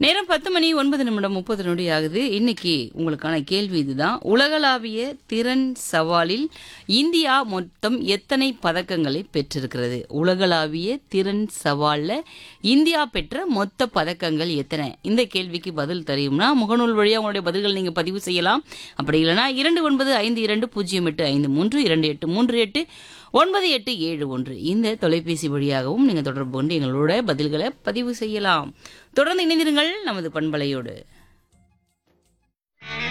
நேரம் பத்து மணி ஒன்பது நிமிடம் முப்பது நொடி ஆகுது இன்னைக்கு உங்களுக்கான கேள்வி இதுதான் உலகளாவிய திறன் சவாலில் இந்தியா மொத்தம் எத்தனை பதக்கங்களை பெற்றிருக்கிறது உலகளாவிய திறன் சவால்ல இந்தியா பெற்ற மொத்த பதக்கங்கள் எத்தனை இந்த கேள்விக்கு பதில் தெரியும்னா முகநூல் வழியா உங்களுடைய பதில்கள் நீங்க பதிவு செய்யலாம் அப்படி இல்லைன்னா இரண்டு ஒன்பது ஐந்து இரண்டு பூஜ்ஜியம் எட்டு ஐந்து மூன்று இரண்டு எட்டு மூன்று எட்டு ஒன்பது எட்டு ஏழு ஒன்று இந்த தொலைபேசி வழியாகவும் நீங்கள் தொடர்பு கொண்டு எங்களோட பதில்களை பதிவு செய்யலாம் தொடர்ந்து இணைந்திருங்கள் நமது பண்பலையோடு